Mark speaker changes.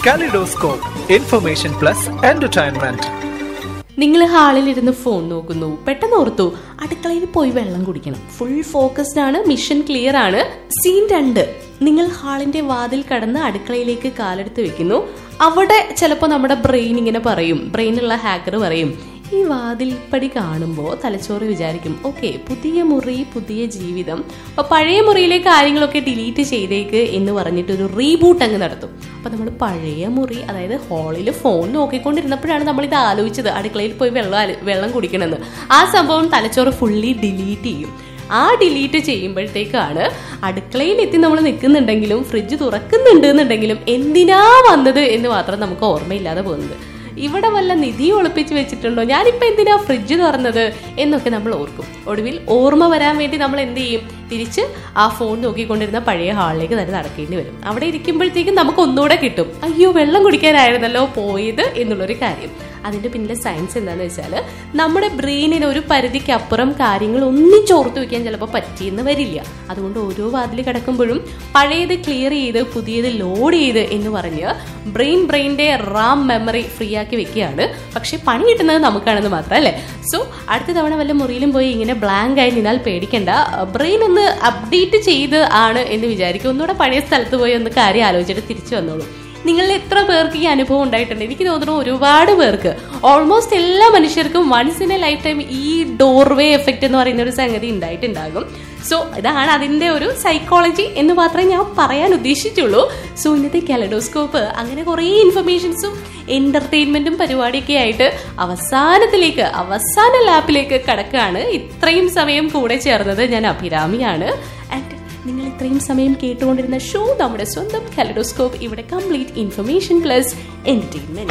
Speaker 1: Kaleidoscope, information plus entertainment.
Speaker 2: നിങ്ങൾ ഹാളിലിരുന്ന് phone നോക്കുന്നു പെട്ടെന്ന് ഓർത്തു അടുക്കളയിൽ പോയി വെള്ളം കുടിക്കണം ഫുൾ ഫോക്കസ്ഡ് ആണ് മിഷൻ ക്ലിയർ ആണ് സീൻ രണ്ട് നിങ്ങൾ ഹാളിന്റെ വാതിൽ കടന്ന് അടുക്കളയിലേക്ക് കാലെടുത്ത് വെക്കുന്നു അവിടെ ചിലപ്പോൾ നമ്മുടെ ബ്രെയിൻ ഇങ്ങനെ പറയും ബ്രെയിനുള്ള ഹാക്കർ പറയും ഈ വാതിൽപ്പടി കാണുമ്പോൾ തലച്ചോറ് വിചാരിക്കും ഓക്കെ പുതിയ മുറി പുതിയ ജീവിതം അപ്പൊ പഴയ മുറിയിലെ കാര്യങ്ങളൊക്കെ ഡിലീറ്റ് ചെയ്തേക്ക് എന്ന് പറഞ്ഞിട്ട് ഒരു റീബൂട്ട് അങ്ങ് നടത്തും അപ്പൊ നമ്മൾ പഴയ മുറി അതായത് ഹാളിൽ ഫോൺ നോക്കിക്കൊണ്ടിരുന്നപ്പോഴാണ് നമ്മൾ ഇത് ആലോചിച്ചത് അടുക്കളയിൽ പോയി വെള്ളം ആലോ- വെള്ളം കുടിക്കണമെന്ന് ആ സംഭവം തലച്ചോറ് ഫുള്ളി ഡിലീറ്റ് ചെയ്യും ആ ഡിലീറ്റ് ചെയ്യുമ്പോഴത്തേക്കാണ് അടുക്കളയിൽ എത്തി നമ്മൾ നിൽക്കുന്നുണ്ടെങ്കിലും ഫ്രിഡ്ജ് തുറക്കുന്നുണ്ട് എന്നുണ്ടെങ്കിലും എന്തിനാ വന്നത് എന്ന് മാത്രം നമുക്ക് ഓർമ്മയില്ലാതെ പോകുന്നത് ഇവിടെ വല്ല നിധി ഒളിപ്പിച്ച് വെച്ചിട്ടുണ്ടോ ഞാനിപ്പോ എന്തിനാ ഫ്രിഡ്ജ് തുറന്നത് എന്നൊക്കെ നമ്മൾ ഓർക്കും ഒടുവിൽ ഓർമ്മ വരാൻ വേണ്ടി നമ്മൾ എന്ത് ചെയ്യും തിരിച്ച് ആ ഫോൺ നോക്കിക്കൊണ്ടിരുന്ന പഴയ ഹാളിലേക്ക് തന്നെ നടക്കേണ്ടി വരും അവിടെ ഇരിക്കുമ്പോഴത്തേക്കും നമുക്ക് ഒന്നുകൂടെ കിട്ടും അയ്യോ വെള്ളം കുടിക്കാനായിരുന്നല്ലോ പോയത് എന്നുള്ളൊരു കാര്യം അതിന്റെ പിന്നിലെ സയൻസ് എന്താണെന്ന് വെച്ചാൽ നമ്മുടെ ബ്രെയിനിന് ഒരു പരിധിക്ക് അപ്പുറം കാര്യങ്ങൾ ഒന്നിച്ചോർത്ത് വെക്കാൻ ചിലപ്പോൾ പറ്റിയെന്ന് വരില്ല അതുകൊണ്ട് ഓരോ വാതിൽ കിടക്കുമ്പോഴും പഴയത് ക്ലിയർ ചെയ്ത് പുതിയത് ലോഡ് ചെയ്ത് എന്ന് പറഞ്ഞ് ബ്രെയിൻ ബ്രെയിൻ്റെ റാം മെമ്മറി ഫ്രീ ആക്കി വെക്കുകയാണ് പക്ഷെ പണി കിട്ടുന്നത് നമുക്കാണെന്ന് മാത്രം അല്ലേ സോ അടുത്ത തവണ വല്ല മുറിയിലും പോയി ഇങ്ങനെ ബ്ലാങ്ക് ആയി നിന്നാൽ പേടിക്കണ്ട ബ്രെയിൻ ഒന്ന് അപ്ഡേറ്റ് ചെയ്ത് ആണ് എന്ന് വിചാരിക്കും ഒന്നുകൂടെ പഴയ സ്ഥലത്ത് പോയി ഒന്ന് കാര്യം ആലോചിച്ചിട്ട് തിരിച്ചു വന്നോളൂ നിങ്ങളിൽ എത്ര പേർക്ക് ഈ അനുഭവം ഉണ്ടായിട്ടുണ്ട് എനിക്ക് തോന്നുന്നു ഒരുപാട് പേർക്ക് ഓൾമോസ്റ്റ് എല്ലാ മനുഷ്യർക്കും once in a lifetime ഈ ഡോർവേ എഫക്റ്റ് എന്ന് പറയുന്ന ഒരു സംഗതി ഉണ്ടായിട്ടുണ്ടാകും സോ ഇതാണ് അതിന്റെ ഒരു സൈക്കോളജി എന്ന് മാത്രമേ ഞാൻ പറയാൻ ഉദ്ദേശിച്ചുള്ളൂ സോ ഇന്നത്തെ കാലഡോസ്കോപ്പ് അങ്ങനെ കുറേ ഇൻഫർമേഷൻസും എന്റർടൈൻമെന്റും പരിപാടിയൊക്കെ ആയിട്ട് അവസാനത്തിലേക്ക് അവസാന ലാപ്പിലേക്ക് കടക്കുകയാണ് ഇത്രയും സമയം കൂടെ ചേർന്നത് ഞാൻ അഭിരാമിയാണ് ആൻഡ് നിങ്ങൾ ഇത്രയും സമയം കേട്ടുകൊണ്ടിരുന്ന ഷോ നമ്മുടെ സ്വന്തം കാലഡോസ്കോപ്പ് ഇവിടെ കംപ്ലീറ്റ് ഇൻഫർമേഷൻ പ്ലസ് എന്റർടൈൻമെന്റ്